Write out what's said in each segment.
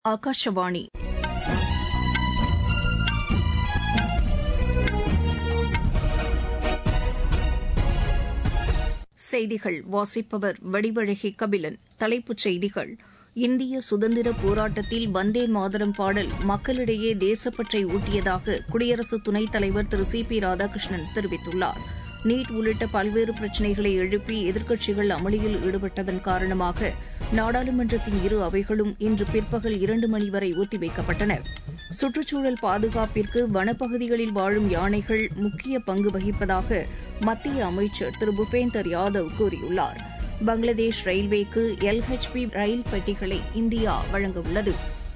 ஆகாஷவாணி செய்திகள் வாசிப்பவர் வடிவழகி கபிலன் தலைப்புச் செய்திகள் இந்திய சுதந்திர போராட்டத்தில் வந்தே மாதரம் பாடல் மக்களிடையே தேசப்பற்றை ஊட்டியதாக குடியரசு துணைத் தலைவர் திரு சி பி ராதாகிருஷ்ணன் தெரிவித்துள்ளார் நீட் உள்ளிட்ட பல்வேறு பிரச்சினைகளை எழுப்பி எதிர்க்கட்சிகள் அமளியில் ஈடுபட்டதன் காரணமாக நாடாளுமன்றத்தின் இரு அவைகளும் இன்று பிற்பகல் இரண்டு மணி வரை ஒத்திவைக்கப்பட்டன சுற்றுச்சூழல் பாதுகாப்பிற்கு வனப்பகுதிகளில் வாழும் யானைகள் முக்கிய பங்கு வகிப்பதாக மத்திய அமைச்சர் திரு பூபேந்தர் யாதவ் கூறியுள்ளார் பங்களாதேஷ் ரயில்வேக்கு எல்ஹெச்பி ரயில் பெட்டிகளை இந்தியா வழங்கவுள்ளது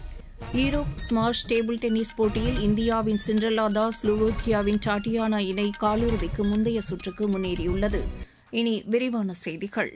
ஈரோப் ஸ்மாஷ் டேபிள் டென்னிஸ் போட்டியில் இந்தியாவின் சிண்ட்ரலா தாஸ் ஸ்லோவோக்கியாவின் டாட்டியானா இணை காலிறுதிக்கு முந்தைய சுற்றுக்கு முன்னேறியுள்ளது இனி விரிவான செய்திகள்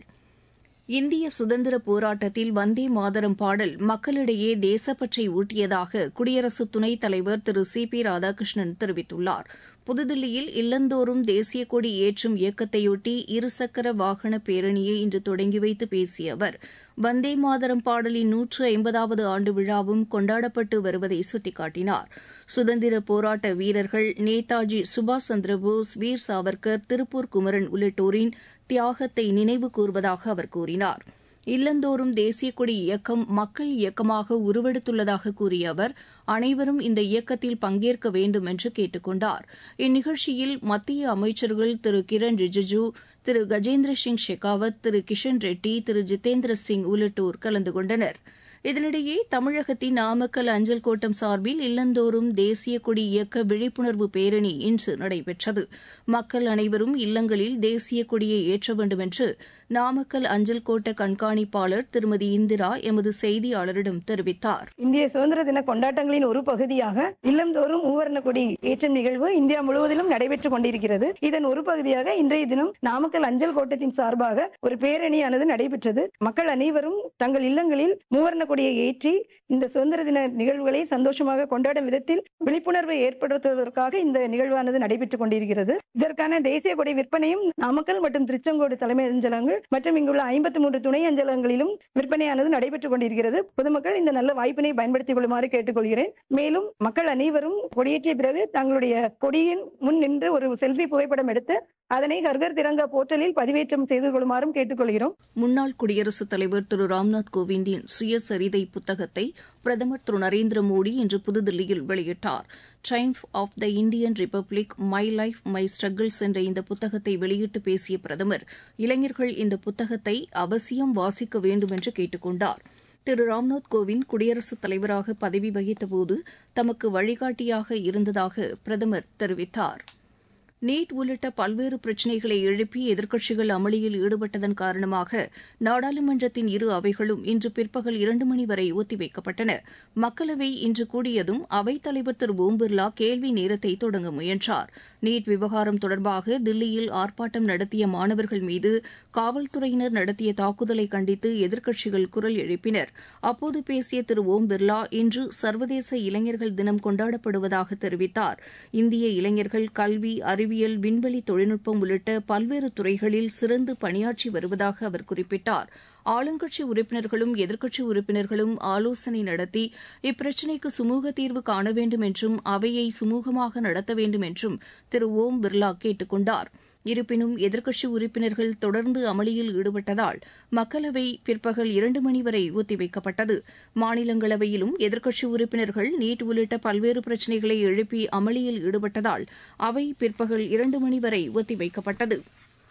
இந்திய சுதந்திர போராட்டத்தில் வந்தே மாதரம் பாடல் மக்களிடையே தேசப்பற்றை ஊட்டியதாக குடியரசு துணைத் தலைவர் திரு சி பி ராதாகிருஷ்ணன் தெரிவித்துள்ளார் புதுதில்லியில் இல்லந்தோறும் தேசிய கொடி ஏற்றும் இயக்கத்தையொட்டி இருசக்கர வாகன பேரணியை இன்று தொடங்கி வைத்து பேசிய அவர் வந்தே மாதரம் பாடலின் நூற்று ஐம்பதாவது ஆண்டு விழாவும் கொண்டாடப்பட்டு வருவதை சுட்டிக்காட்டினார் சுதந்திர போராட்ட வீரர்கள் நேதாஜி சுபாஷ் சந்திரபோஸ் வீர் சாவர்கர் திருப்பூர் குமரன் உள்ளிட்டோரின் தியாகத்தை நினைவு கூர்வதாக அவர் கூறினார் இல்லந்தோறும் தேசிய கொடி இயக்கம் மக்கள் இயக்கமாக உருவெடுத்துள்ளதாக கூறிய அவர் அனைவரும் இந்த இயக்கத்தில் பங்கேற்க வேண்டும் என்று கேட்டுக் கொண்டார் இந்நிகழ்ச்சியில் மத்திய அமைச்சர்கள் திரு கிரண் ரிஜிஜு திரு கஜேந்திர சிங் ஷெகாவத் திரு கிஷன் ரெட்டி திரு ஜிதேந்திர சிங் உள்ளிட்டோர் கலந்து கொண்டனர் இதனிடையே தமிழகத்தின் நாமக்கல் அஞ்சல் கோட்டம் சார்பில் இல்லந்தோறும் தேசிய கொடி இயக்க விழிப்புணர்வு பேரணி இன்று நடைபெற்றது மக்கள் அனைவரும் இல்லங்களில் தேசிய கொடியை ஏற்ற வேண்டும் என்று நாமக்கல் அஞ்சல் கோட்ட கண்காணிப்பாளர் திருமதி இந்திரா எமது செய்தியாளரிடம் தெரிவித்தார் இந்திய சுதந்திர தின கொண்டாட்டங்களின் ஒரு பகுதியாக இல்லந்தோறும் மூவர்ண கொடி ஏற்றும் நிகழ்வு இந்தியா முழுவதிலும் நடைபெற்றுக் கொண்டிருக்கிறது இதன் ஒரு பகுதியாக இன்றைய தினம் நாமக்கல் அஞ்சல் கோட்டத்தின் சார்பாக ஒரு பேரணியானது நடைபெற்றது மக்கள் அனைவரும் தங்கள் இல்லங்களில் மூவர்ண கொடியை ஏற்றி இந்த சுதந்திர தின நிகழ்வுகளை சந்தோஷமாக கொண்டாடும் விதத்தில் விழிப்புணர்வை ஏற்படுத்துவதற்காக இந்த நிகழ்வானது நடைபெற்றுக் கொண்டிருக்கிறது இதற்கான தேசிய கொடி விற்பனையும் நாமக்கல் மற்றும் திருச்செங்கோடு தலைமை அஞ்சலகங்கள் மற்றும் இங்குள்ள ஐம்பத்தி மூன்று துணை அஞ்சலகங்களிலும் விற்பனையானது நடைபெற்றுக் கொண்டிருக்கிறது பொதுமக்கள் இந்த நல்ல வாய்ப்பினை பயன்படுத்திக் கொள்ளுமாறு கேட்டுக்கொள்கிறேன் மேலும் மக்கள் அனைவரும் கொடியேற்றிய பிறகு தங்களுடைய கொடியின் முன் நின்று ஒரு செல்ஃபி புகைப்படம் எடுத்து அதனை ஹர்கர் திரங்கா போர்ட்டலில் பதிவேற்றம் செய்து கொள்ளுமாறும் கேட்டுக்கொள்கிறோம் முன்னாள் குடியரசுத் தலைவர் திரு ராம்நாத் கோவிந்தின் சுயசரிதை புத்தகத்தை பிரதமர் திரு நரேந்திர மோடி இன்று புதுதில்லியில் வெளியிட்டார் triumph of the Indian republic my life my struggles என்ற இந்த புத்தகத்தை வெளியிட்டு பேசிய பிரதமர் இளைஞர்கள் இந்த புத்தகத்தை அவசியம் வாசிக்க வேண்டும் என்று கேட்டுக் கொண்டார் திரு ராம்நாத் கோவிந்த் குடியரசுத் தலைவராக பதவி வகித்தபோது தமக்கு வழிகாட்டியாக இருந்ததாக பிரதமர் தெரிவித்தார் நீட் உள்ளிட்ட பல்வேறு பிரச்சினைகளை எழுப்பி எதிர்க்கட்சிகள் அமளியில் ஈடுபட்டதன் காரணமாக நாடாளுமன்றத்தின் இரு அவைகளும் இன்று பிற்பகல் இரண்டு மணி வரை ஒத்திவைக்கப்பட்டன மக்களவை இன்று கூடியதும் அவைத்தலைவர் திரு ஓம் பிர்லா கேள்வி நேரத்தை தொடங்க முயன்றார் நீட் விவகாரம் தொடர்பாக தில்லியில் ஆர்ப்பாட்டம் நடத்திய மாணவர்கள் மீது காவல்துறையினர் நடத்திய தாக்குதலை கண்டித்து எதிர்க்கட்சிகள் குரல் எழுப்பினர் அப்போது பேசிய திரு ஓம் பிர்லா இன்று சர்வதேச இளைஞர்கள் தினம் கொண்டாடப்படுவதாக தெரிவித்தார் இந்திய இளைஞர்கள் கல்வி அறிவு அறிவியல் விண்வெளி தொழில்நுட்பம் உள்ளிட்ட பல்வேறு துறைகளில் சிறந்து பணியாற்றி வருவதாக அவர் குறிப்பிட்டார் ஆளுங்கட்சி உறுப்பினர்களும் எதிர்க்கட்சி உறுப்பினர்களும் ஆலோசனை நடத்தி இப்பிரச்சினைக்கு சுமூக தீர்வு காண வேண்டும் என்றும் அவையை சுமூகமாக நடத்த வேண்டும் என்றும் திரு ஓம் பிர்லா கேட்டுக் கொண்டார் இருப்பினும் எதிர்க்கட்சி உறுப்பினர்கள் தொடர்ந்து அமளியில் ஈடுபட்டதால் மக்களவை பிற்பகல் இரண்டு மணி வரை ஒத்திவைக்கப்பட்டது மாநிலங்களவையிலும் எதிர்க்கட்சி உறுப்பினர்கள் நீட் உள்ளிட்ட பல்வேறு பிரச்சினைகளை எழுப்பி அமளியில் ஈடுபட்டதால் அவை பிற்பகல் இரண்டு மணி வரை ஒத்திவைக்கப்பட்டது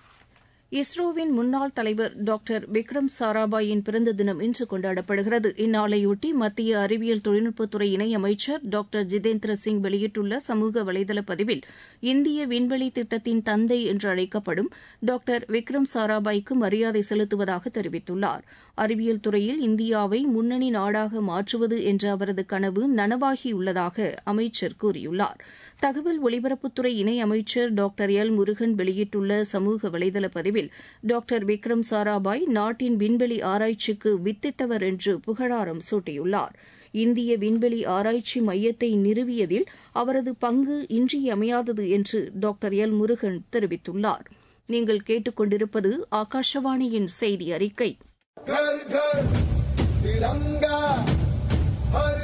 இஸ்ரோவின் முன்னாள் தலைவர் டாக்டர் விக்ரம் சாராபாயின் பிறந்த தினம் இன்று கொண்டாடப்படுகிறது இந்நாளையொட்டி மத்திய அறிவியல் தொழில்நுட்பத்துறை இணையமைச்சர் டாக்டர் ஜிதேந்திர சிங் வெளியிட்டுள்ள சமூக வலைதள பதிவில் இந்திய விண்வெளி திட்டத்தின் தந்தை என்று அழைக்கப்படும் டாக்டர் விக்ரம் சாராபாய்க்கு மரியாதை செலுத்துவதாக தெரிவித்துள்ளார் அறிவியல் துறையில் இந்தியாவை முன்னணி நாடாக மாற்றுவது என்ற அவரது கனவு நனவாகியுள்ளதாக அமைச்சர் கூறியுள்ளார் தகவல் ஒலிபரப்புத்துறை இணையமைச்சர் டாக்டர் எல் முருகன் வெளியிட்டுள்ள சமூக வலைதள பதிவில் டாக்டர் விக்ரம் சாராபாய் நாட்டின் விண்வெளி ஆராய்ச்சிக்கு வித்திட்டவர் என்று புகழாரம் சூட்டியுள்ளார் இந்திய விண்வெளி ஆராய்ச்சி மையத்தை நிறுவியதில் அவரது பங்கு இன்றியமையாதது என்று டாக்டர் எல் முருகன் தெரிவித்துள்ளார் நீங்கள் கேட்டுக்கொண்டிருப்பது ஆகாஷவாணியின் செய்தி அறிக்கை घर घर तिरंगा हर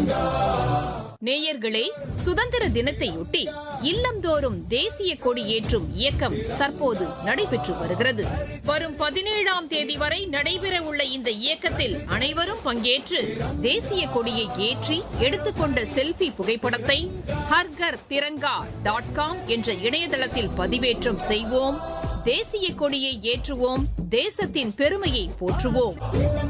நேயர்களே சுதந்திர தினத்தையொட்டி இல்லந்தோறும் தேசிய கொடி ஏற்றும் இயக்கம் தற்போது நடைபெற்று வருகிறது வரும் பதினேழாம் தேதி வரை நடைபெறவுள்ள இந்த இயக்கத்தில் அனைவரும் பங்கேற்று தேசிய கொடியை ஏற்றி எடுத்துக்கொண்ட செல்பி புகைப்படத்தை ஹர்கர் திரங்கா டாட் காம் என்ற இணையதளத்தில் பதிவேற்றம் செய்வோம் தேசிய கொடியை ஏற்றுவோம் தேசத்தின் பெருமையை போற்றுவோம்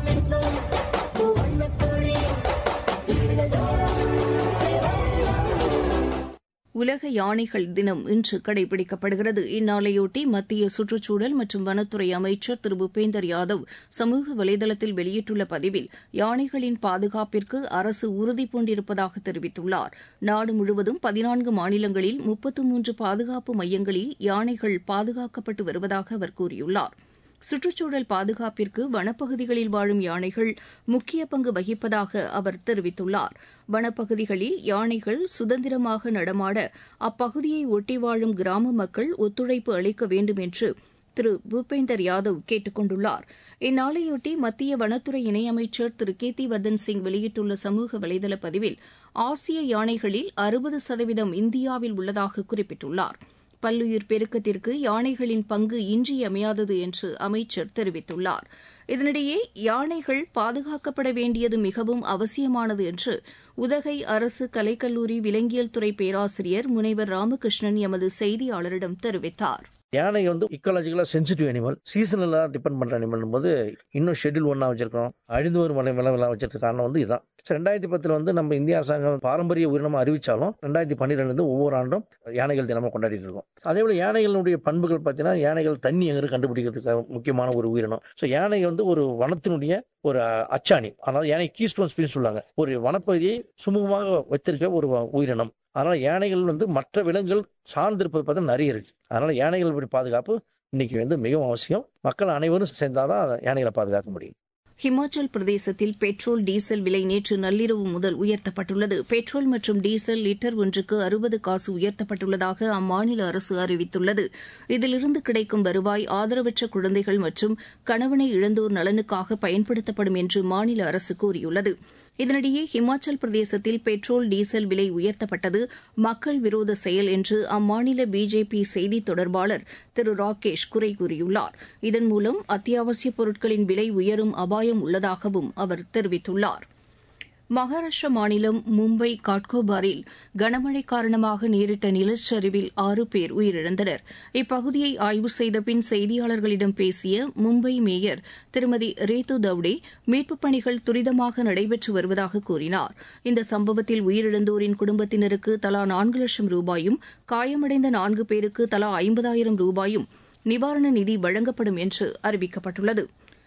உலக யானைகள் தினம் இன்று கடைபிடிக்கப்படுகிறது இந்நாளையொட்டி மத்திய சுற்றுச்சூழல் மற்றும் வனத்துறை அமைச்சர் திரு பூபேந்தர் யாதவ் சமூக வலைதளத்தில் வெளியிட்டுள்ள பதிவில் யானைகளின் பாதுகாப்பிற்கு அரசு உறுதி பூண்டிருப்பதாக தெரிவித்துள்ளார் நாடு முழுவதும் பதினான்கு மாநிலங்களில் முப்பத்து மூன்று பாதுகாப்பு மையங்களில் யானைகள் பாதுகாக்கப்பட்டு வருவதாக அவர் கூறியுள்ளார் சுற்றுச்சூழல் பாதுகாப்பிற்கு வனப்பகுதிகளில் வாழும் யானைகள் முக்கிய பங்கு வகிப்பதாக அவர் தெரிவித்துள்ளார் வனப்பகுதிகளில் யானைகள் சுதந்திரமாக நடமாட அப்பகுதியை ஒட்டி வாழும் கிராம மக்கள் ஒத்துழைப்பு அளிக்க வேண்டும் என்று திரு பூபேந்தர் யாதவ் கேட்டுக் கொண்டுள்ளார் இந்நாளையொட்டி மத்திய வனத்துறை இணையமைச்சர் திரு கீர்த்திவர்தன் சிங் வெளியிட்டுள்ள சமூக வலைதள பதிவில் ஆசிய யானைகளில் அறுபது சதவீதம் இந்தியாவில் உள்ளதாக குறிப்பிட்டுள்ளார் பல்லுயிர் பெருக்கத்திற்கு யானைகளின் பங்கு இன்றியமையாதது என்று அமைச்சர் தெரிவித்துள்ளார் இதனிடையே யானைகள் பாதுகாக்கப்பட வேண்டியது மிகவும் அவசியமானது என்று உதகை அரசு கலைக்கல்லூரி விலங்கியல் துறை பேராசிரியர் முனைவர் ராமகிருஷ்ணன் எமது செய்தியாளரிடம் தெரிவித்தார் யானை வந்து இக்காலஜிக்கலா சென்சிட்டிவ் அனிமல் சீசனலா டிபெண்ட் பண்ற அனிமல் போது இன்னும் ஷெட்யூல் ஒன்னா வச்சிருக்கோம் அழிந்து வரும் மலை விலங்குலாம் வச்சிருக்க காரணம் வந்து இதுதான் ரெண்டாயிரத்தி பத்துல வந்து நம்ம இந்திய அரசாங்கம் பாரம்பரிய உயிரினமா அறிவிச்சாலும் ரெண்டாயிரத்தி பன்னிரெண்டுல இருந்து ஒவ்வொரு ஆண்டும் யானைகள் தினமும் கொண்டாடிட்டு இருக்கோம் அதே போல யானைகளுடைய பண்புகள் பார்த்தீங்கன்னா யானைகள் தண்ணி எங்க கண்டுபிடிக்கிறதுக்கு முக்கியமான ஒரு உயிரினம் ஸோ யானை வந்து ஒரு வனத்தினுடைய ஒரு அச்சாணி அதாவது யானை கீஸ்டோன் ஸ்பீன் சொல்லுவாங்க ஒரு வனப்பகுதியை சுமூகமாக வைத்திருக்க ஒரு உயிரினம் அதனால யானைகள் வந்து மற்ற விலங்குகள் சார்ந்திருப்பது பார்த்தா நிறைய இருக்கு அதனால யானைகள் பாதுகாப்பு இன்னைக்கு வந்து மிகவும் அவசியம் மக்கள் அனைவரும் சேர்ந்தாதான் யானைகளை பாதுகாக்க முடியும் ஹிமாச்சல் பிரதேசத்தில் பெட்ரோல் டீசல் விலை நேற்று நள்ளிரவு முதல் உயர்த்தப்பட்டுள்ளது பெட்ரோல் மற்றும் டீசல் லிட்டர் ஒன்றுக்கு அறுபது காசு உயர்த்தப்பட்டுள்ளதாக அம்மாநில அரசு அறிவித்துள்ளது இதிலிருந்து கிடைக்கும் வருவாய் ஆதரவற்ற குழந்தைகள் மற்றும் கணவனை இழந்தோர் நலனுக்காக பயன்படுத்தப்படும் என்று மாநில அரசு கூறியுள்ளது இதனிடையே ஹிமாச்சல் பிரதேசத்தில் பெட்ரோல் டீசல் விலை உயர்த்தப்பட்டது மக்கள் விரோத செயல் என்று அம்மாநில பிஜேபி செய்தி தொடர்பாளர் திரு ராகேஷ் குறை கூறியுள்ளார் இதன் மூலம் அத்தியாவசியப் பொருட்களின் விலை உயரும் அபாயம் உள்ளதாகவும் அவர் தெரிவித்துள்ளார் மகாராஷ்டிரா மாநிலம் மும்பை காட்கோபாரில் கனமழை காரணமாக நேரிட்ட நிலச்சரிவில் ஆறு பேர் உயிரிழந்தனர் இப்பகுதியை ஆய்வு செய்த பின் செய்தியாளர்களிடம் பேசிய மும்பை மேயர் திருமதி ரேது தவ்டே மீட்புப் பணிகள் துரிதமாக நடைபெற்று வருவதாக கூறினார் இந்த சம்பவத்தில் உயிரிழந்தோரின் குடும்பத்தினருக்கு தலா நான்கு லட்சம் ரூபாயும் காயமடைந்த நான்கு பேருக்கு தலா ஐம்பதாயிரம் ரூபாயும் நிவாரண நிதி வழங்கப்படும் என்று அறிவிக்கப்பட்டுள்ளது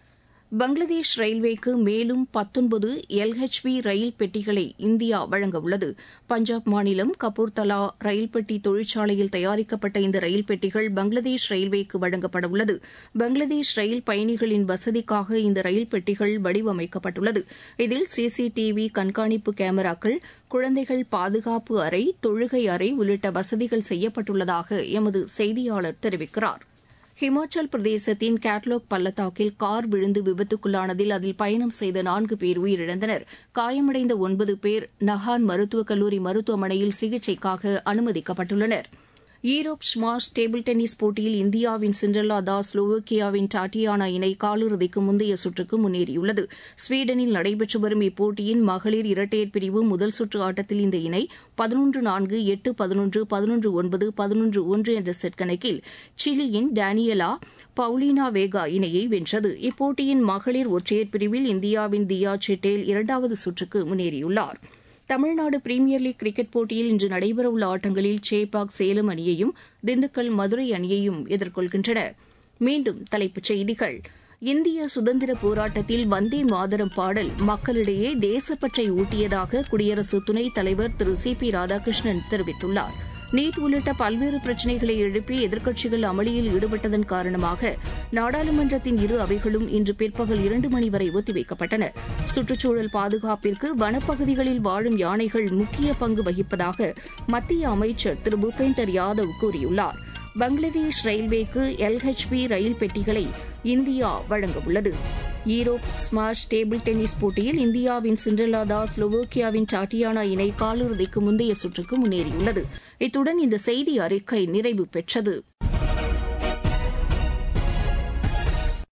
பங்களாதேஷ் ரயில்வேக்கு மேலும் பத்தொன்பது எல்ஹெச்பி ரயில் பெட்டிகளை இந்தியா வழங்கவுள்ளது பஞ்சாப் மாநிலம் கபூர்தலா ரயில் பெட்டி தொழிற்சாலையில் தயாரிக்கப்பட்ட இந்த ரயில் பெட்டிகள் பங்களாதேஷ் ரயில்வேக்கு வழங்கப்படவுள்ளது பங்களாதேஷ் ரயில் பயணிகளின் வசதிக்காக இந்த ரயில் பெட்டிகள் வடிவமைக்கப்பட்டுள்ளது இதில் சிசிடிவி கண்காணிப்பு கேமராக்கள் குழந்தைகள் பாதுகாப்பு அறை தொழுகை அறை உள்ளிட்ட வசதிகள் செய்யப்பட்டுள்ளதாக எமது செய்தியாளர் தெரிவிக்கிறார் ஹிமாச்சல் பிரதேசத்தின் கேட்லாக் பள்ளத்தாக்கில் கார் விழுந்து விபத்துக்குள்ளானதில் அதில் பயணம் செய்த நான்கு பேர் உயிரிழந்தனர் காயமடைந்த ஒன்பது பேர் நஹான் மருத்துவக் கல்லூரி மருத்துவமனையில் சிகிச்சைக்காக அனுமதிக்கப்பட்டுள்ளனா் ஈரோப் ஸ்மாஷ் டேபிள் டென்னிஸ் போட்டியில் இந்தியாவின் சிண்ட்ரல்லா தாஸ் ஸ்லோவோக்கியாவின் டாட்டியானா இணை காலிறுதிக்கு முந்தைய சுற்றுக்கு முன்னேறியுள்ளது ஸ்வீடனில் நடைபெற்று வரும் இப்போட்டியின் மகளிர் இரட்டையர் பிரிவு முதல் சுற்று ஆட்டத்தில் இந்த இணை பதினொன்று நான்கு எட்டு பதினொன்று பதினொன்று ஒன்பது பதினொன்று ஒன்று என்ற செட் கணக்கில் சிலியின் டேனியலா பவுலினா வேகா இணையை வென்றது இப்போட்டியின் மகளிர் ஒற்றையர் பிரிவில் இந்தியாவின் தியா செட்டேல் இரண்டாவது சுற்றுக்கு முன்னேறியுள்ளாா் தமிழ்நாடு பிரீமியர் லீக் கிரிக்கெட் போட்டியில் இன்று நடைபெறவுள்ள ஆட்டங்களில் சேப்பாக் சேலம் அணியையும் திண்டுக்கல் மதுரை அணியையும் எதிர்கொள்கின்றன மீண்டும் தலைப்புச் செய்திகள் இந்திய சுதந்திர போராட்டத்தில் வந்தே மாதரம் பாடல் மக்களிடையே தேசப்பற்றை ஊட்டியதாக குடியரசு துணைத் தலைவர் திரு சி பி ராதாகிருஷ்ணன் தெரிவித்துள்ளார் நீட் உள்ளிட்ட பல்வேறு பிரச்சினைகளை எழுப்பி எதிர்க்கட்சிகள் அமளியில் ஈடுபட்டதன் காரணமாக நாடாளுமன்றத்தின் இரு அவைகளும் இன்று பிற்பகல் இரண்டு மணி வரை ஒத்திவைக்கப்பட்டன சுற்றுச்சூழல் பாதுகாப்பிற்கு வனப்பகுதிகளில் வாழும் யானைகள் முக்கிய பங்கு வகிப்பதாக மத்திய அமைச்சர் திரு பூபேந்தர் யாதவ் கூறியுள்ளார் பங்களாதேஷ் ரயில்வேக்கு எல்ஹெச்பி ரயில் பெட்டிகளை இந்தியா வழங்கவுள்ளது ஈரோப் ஸ்மாஷ் டேபிள் டென்னிஸ் போட்டியில் இந்தியாவின் சிண்ட்ரலா தாஸ் ஸ்லோவோக்கியாவின் டாட்டியானா இணை காலிறுதிக்கு முந்தைய சுற்றுக்கு முன்னேறியுள்ளது இத்துடன் இந்த செய்தி அறிக்கை நிறைவு பெற்றது